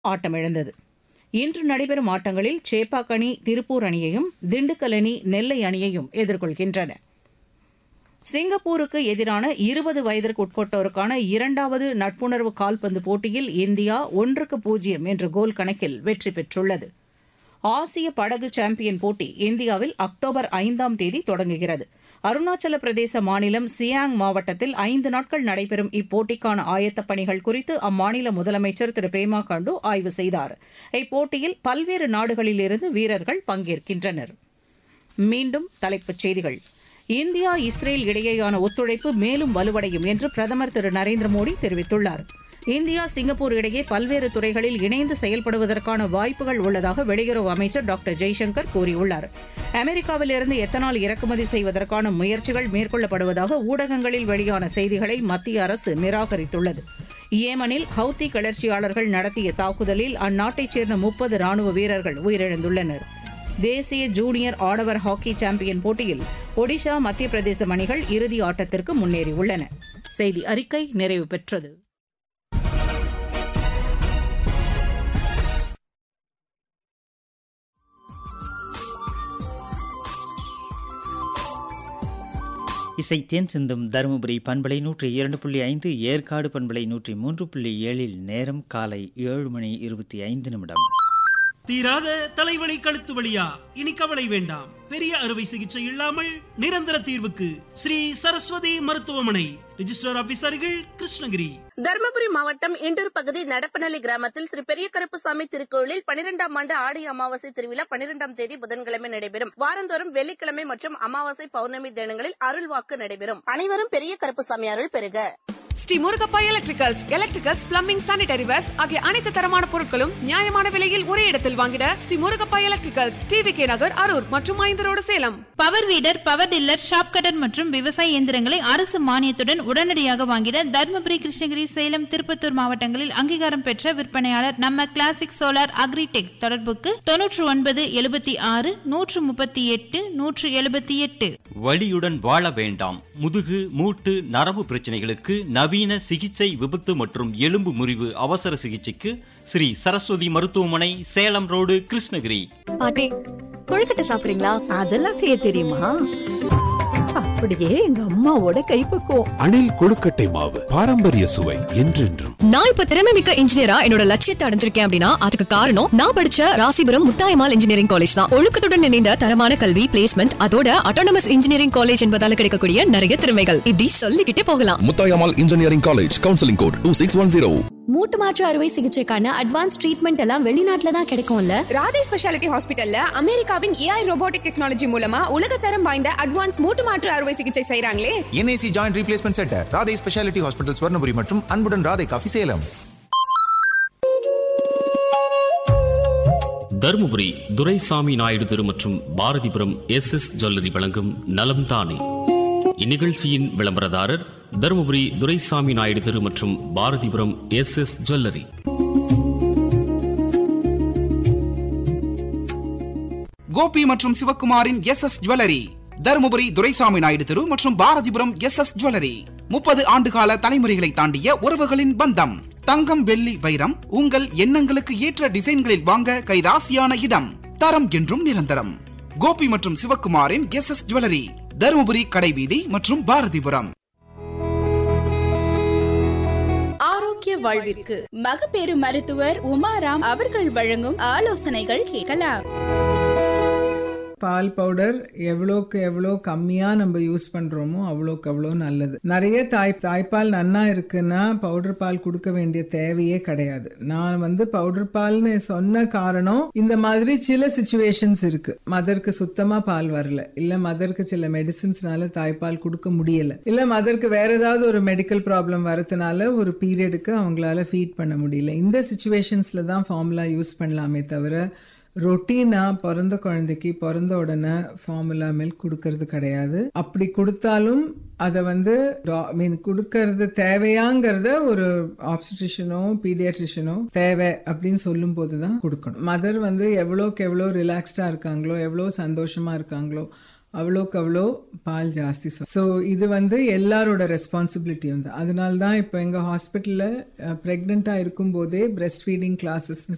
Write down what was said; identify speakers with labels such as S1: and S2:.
S1: ஆட்டமிழந்தது இன்று நடைபெறும் ஆட்டங்களில் சேப்பாக் அணி திருப்பூர் அணியையும் திண்டுக்கல் அணி நெல்லை அணியையும் எதிர்கொள்கின்றன சிங்கப்பூருக்கு எதிரான இருபது வயதிற்குட்பட்டோருக்கான இரண்டாவது நட்புணர்வு கால்பந்து போட்டியில் இந்தியா ஒன்றுக்கு பூஜ்ஜியம் என்ற கோல் கணக்கில் வெற்றி பெற்றுள்ளது ஆசிய படகு சாம்பியன் போட்டி இந்தியாவில் அக்டோபர் ஐந்தாம் தேதி தொடங்குகிறது அருணாச்சல பிரதேச மாநிலம் சியாங் மாவட்டத்தில் ஐந்து நாட்கள் நடைபெறும் இப்போட்டிக்கான ஆயத்தப் பணிகள் குறித்து அம்மாநில முதலமைச்சர் திரு பேமா கண்டு ஆய்வு செய்தார் இப்போட்டியில் பல்வேறு நாடுகளிலிருந்து வீரர்கள் பங்கேற்கின்றனர் மீண்டும் தலைப்புச் செய்திகள் இந்தியா இஸ்ரேல் இடையேயான ஒத்துழைப்பு மேலும் வலுவடையும் என்று பிரதமர் திரு நரேந்திர மோடி தெரிவித்துள்ளார் இந்தியா சிங்கப்பூர் இடையே பல்வேறு துறைகளில் இணைந்து செயல்படுவதற்கான வாய்ப்புகள் உள்ளதாக வெளியுறவு அமைச்சர் டாக்டர் ஜெய்சங்கர் கூறியுள்ளார் அமெரிக்காவிலிருந்து எத்தனால் இறக்குமதி செய்வதற்கான முயற்சிகள் மேற்கொள்ளப்படுவதாக ஊடகங்களில் வெளியான செய்திகளை மத்திய அரசு நிராகரித்துள்ளது ஏமனில் ஹவுத்தி கிளர்ச்சியாளர்கள் நடத்திய தாக்குதலில் அந்நாட்டைச் சேர்ந்த முப்பது ராணுவ வீரர்கள் உயிரிழந்துள்ளனர் தேசிய ஜூனியர் ஆடவர் ஹாக்கி சாம்பியன் போட்டியில் ஒடிஷா மத்திய பிரதேச அணிகள் இறுதி ஆட்டத்திற்கு முன்னேறியுள்ளன செய்தி அறிக்கை நிறைவு பெற்றது
S2: இசை தேன் சிந்தும் தருமபுரி பண்பலை நூற்றி இரண்டு புள்ளி ஐந்து ஏற்காடு பண்பலை நூற்றி மூன்று புள்ளி ஏழில் நேரம் காலை ஏழு மணி இருபத்தி ஐந்து நிமிடம்
S3: தீராத தலைவலி கழுத்து வலியா இனி கவலை வேண்டாம் பெரிய அறுவை சிகிச்சை இல்லாமல் நிரந்தர தீர்வுக்கு ஸ்ரீ சரஸ்வதி மருத்துவமனை ரிஜிஸ்டர் ஆபீசர்கள் கிருஷ்ணகிரி
S4: தருமபுரி மாவட்டம் இண்டூர் பகுதி நடப்பநல்லி கிராமத்தில் ஸ்ரீ பெரிய கருப்புசாமி திருக்கோயிலில் பனிரெண்டாம் ஆண்டு ஆடி அமாவாசை திருவிழா பனிரெண்டாம் தேதி புதன்கிழமை நடைபெறும் வாரந்தோறும் வெள்ளிக்கிழமை மற்றும் அமாவாசை பௌர்ணமி தினங்களில் அருள்வாக்கு நடைபெறும் அனைவரும் பெரிய கருப்புசாமி அருள் பெறுக
S5: Sri Murugappa electricals electricals plumbing sanitary wares ஆகிய அனைத்து தரமான பொருட்களும் நியாயமான விலையில் ஒரே இடத்தில் வாங்கிட Sri Murugappa electricals T V K Nagar Harur மற்றும் ஐந்து road Salem
S6: power weeder power tiller shop cutter மற்றும் விவசாய இயந்திரங்களை அரசு மானியத்துடன் உடனடியாக வாங்கிட தருமபுரி கிருஷ்ணகிரி சேலம் திருப்பத்தூர் மாவட்டங்களில் அங்கீகாரம் பெற்ற விற்பனையாளர் நம்ம கிளாசிக் சோலார் அக்ரிடெக் தொடர்புக்கு தொன்னூற்று ஒன்பது எழுபத்தி ஆறு நூற்று முப்பத்தி எட்டு நூற்று எழுபத்தி எட்டு
S7: வலியுடன் வாழ வேண்டாம் முதுகு மூட்டு நரம்பு பிரச்சனைகளுக்கு நவீன சிகிச்சை விபத்து மற்றும் எலும்பு முறிவு அவசர சிகிச்சைக்கு ஸ்ரீ சரஸ்வதி மருத்துவமனை சேலம் ரோடு கிருஷ்ணகிரி
S8: பாட்டி கொழுக்கட்டை சாப்பிடுறீங்களா
S9: அதெல்லாம் செய்ய தெரியுமா அப்படியே எங்க அம்மாவோட கைப்பக்குவம்
S10: அணில் கொழுக்கட்டை மாவு பாரம்பரிய சுவை என்றென்றும்
S8: நான் இப்ப திறமை மிக்க இன்ஜினியரா என்னோட லட்சியத்தை அடைஞ்சிருக்கேன் அப்படின்னா அதுக்கு காரணம் நான் படிச்ச ராசிபுரம் முத்தாயமால் இன்ஜினியரிங் காலேஜ் தான் ஒழுக்கத்துடன் இணைந்த தரமான கல்வி பிளேஸ்மெண்ட் அதோட அட்டானமஸ் இன்ஜினியரிங் காலேஜ் என்பதால கிடைக்கக்கூடிய நிறைய திறமைகள் இப்படி சொல்லிக்கிட்டே போகலாம்
S11: Muthayammal engineering college counselling code two six one zero
S12: மூட்டு மாற்று அறுவை சிகிச்சைக்கான அட்வான்ஸ் ட்ரீட்மெண்ட் எல்லாம் வெளிநாட்டுல தான் கிடைக்கும்ல
S5: ராதே ஸ்பெஷாலிட்டி ஹாஸ்பிட்டல்ல அமெரிக்காவின் ஏஐ ரோபோட்டிக் டெக்னாலஜி மூலமா உலகத்தரம் வாய்ந்த அட்வான்ஸ் மூட்டு மாற்று அறுவை சிகிச்சை செய்றாங்களே
S13: NIC joint replacement centre Radhe speciality hospital Swarnapuri மற்றும் அன்புடன் ராதே காஃபி சேலம்
S14: தருமபுரி துரைசாமி நாயுடு தெரு மற்றும் பாரதிபுரம் எஸ் எஸ் ஜுவல்லரி வழங்கும் நலம் தானே இந்நிகழ்ச்சியின் விளம்பரதாரர் தருமபுரி துரைசாமி நாயுடு தெரு மற்றும் Bharathipuram S S jewellery
S15: Gopi மற்றும் சிவக்குமாரின் S S jewellery Dharmapuri Duraisamy Naidu தெரு மற்றும் பாரதிபுரம் எஸ் எஸ் ஜுவல்லரி முப்பது ஆண்டுகால தலைமுறைகளை தாண்டிய உறவுகளின் பந்தம் தங்கம் வெள்ளி வைரம் உங்கள் எண்ணங்களுக்கு ஏற்ற டிசைன்களில் வாங்க கைராசியான இடம் தரம் என்றும் நிரந்தரம் கோபி மற்றும் சிவக்குமாரின் எஸ் எஸ் ஜுவல்லரி தருமபுரி கடைவீதி மற்றும் பாரதிபுரம்
S16: ஆரோக்கிய வாழ்விற்கு மகப்பேறு மருத்துவர் உமாராம் அவர்கள் வழங்கும் ஆலோசனைகள் கேட்கலாம்
S17: பால் பவுடர் எவ்வளோக்கு எவ்வளோ கம்மியாக நம்ம யூஸ் பண்ணுறோமோ அவ்வளோக்கு அவ்வளோ நல்லது நிறைய தாய் தாய்ப்பால் நன்னா இருக்குன்னா பவுடர் பால் கொடுக்க வேண்டிய தேவையே கிடையாது நான் வந்து பவுடர் பால்னு சொன்ன காரணம் இந்த மாதிரி சில சுச்சுவேஷன்ஸ் இருக்கு மதருக்கு சுத்தமாக பால் வரல இல்லை மதருக்கு சில மெடிசின்ஸ்னால தாய்ப்பால் கொடுக்க முடியல இல்லை மதருக்கு வேற ஏதாவது ஒரு மெடிக்கல் ப்ராப்ளம் வரதுனால ஒரு பீரியடுக்கு அவங்களால ஃபீட் பண்ண முடியல இந்த சுச்சுவேஷன்ஸில் தான் ஃபார்முலா யூஸ் பண்ணலாமே தவிர ரொட்டீனாக பிறந்த குழந்தைக்கு பிறந்த உடனே ஃபார்முலா மில்க் கொடுக்கறது கிடையாது அப்படி கொடுத்தாலும் அதை வந்து மீன் கொடுக்கறது தேவையாங்கிறத ஒரு ஆப்ஸ்டிஷனோ பீடியாட்ரிஷனோ தேவை அப்படின்னு சொல்லும் போது தான் கொடுக்கணும் மதர் வந்து எவ்வளோக்கு எவ்வளோ ரிலாக்ஸ்டாக இருக்காங்களோ எவ்வளோ சந்தோஷமாக இருக்காங்களோ அவ்வளோக்கு அவ்வளோ பால் ஜாஸ்தி ஸோ இது வந்து எல்லாரோட ரெஸ்பான்சிபிலிட்டி வந்து அதனால தான் இப்போ எங்கள் ஹாஸ்பிட்டலில் ப்ரெக்னெண்ட்டாக இருக்கும்போதே பிரெஸ்ட் ஃபீடிங் கிளாஸஸ்னு